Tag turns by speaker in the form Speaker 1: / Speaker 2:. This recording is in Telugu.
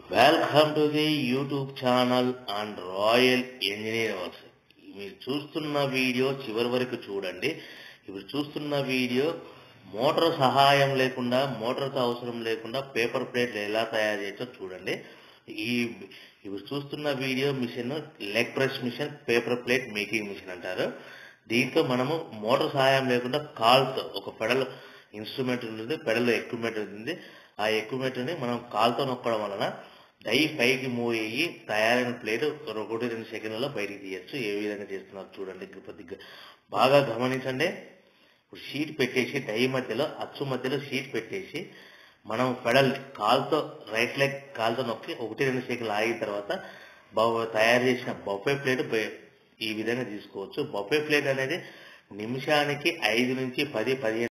Speaker 1: welcome to the YouTube channel and royal engineer works మీరు చూస్తున్న వీడియో చివరి వరకు చూడండి ఇప్పుడు చూస్తున్న వీడియో మోటార్ సహాయం లేకుండా మోటార్తో అవసరం లేకుండా పేపర్ ప్లేట్లు ఎలా తయారు చేయొచ్చో చూడండి ఈ ఇప్పుడు చూస్తున్న video mission leg press mission paper plate making mission అంటారు దీంతో మనము మోటార్ సహాయం లేకుండా కాల్తో ఒక పెడల్ ఇన్స్ట్రుమెంట్ ఉంటుంది పెడల్ ఎక్విప్మెంట్ ఉంటుంది ఆ ఎక్విప్మెంట్ ని మనం కాల్తో నొక్కడం వలన డై పైకి మూవ్ అయ్యి తయారైన ప్లేట్ ఒకటి రెండు సెకండ్లలో బయటికి తీయచ్చు ఏ విధంగా చేస్తున్నారు చూడండి కొద్దిగా బాగా గమనించండి ఇప్పుడు షీట్ పెట్టేసి డై మధ్యలో అచ్చు మధ్యలో షీట్ పెట్టేసి మనం పెడల్ కాల్తో రైట్ లెగ్ కాల్తో నొక్కి ఒకటి రెండు సెకండ్లు ఆగిన తర్వాత బ- తయారు చేసిన బొఫే ప్లేట్ బయ- ఈ విధంగా తీసుకోవచ్చు బొఫే ప్లేట్ అనేది నిమిషానికి ఐదు నుంచి పది పదిహేను